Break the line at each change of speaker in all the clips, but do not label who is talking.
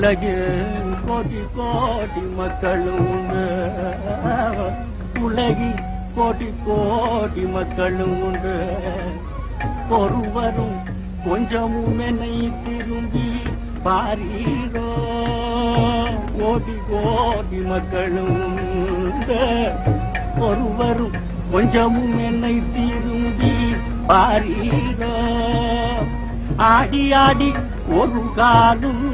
உலகில் கோடி கோடி மக்களும் உண்டு உலகில் கோடி கோடி மக்களும் உண்டு ஒருவரும் கொஞ்சமும் என்னை திரும்பி பாரீரோ கோடி கோடி மக்களும் உண்டு ஒருவரும் கொஞ்சமும் என்னை திரும்பி பாரீரோ ஆடி ஆடி ஒரு காலும்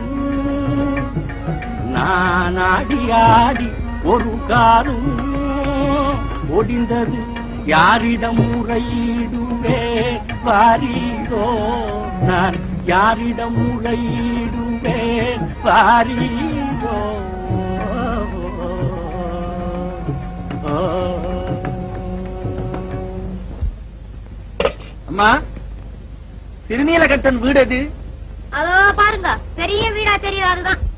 நான் ஆடி ஆடி ஒரு காலும் ஒடிந்தது யாரிடம் முறையிடுவே வாரீரோ நான் யாரிடம் முறையிடுவே வாரீரோ
அம்மா திருநீலகண்டன் வீடு அது
அதோ பாருங்க பெரிய வீடா தெரியும் அதுதான்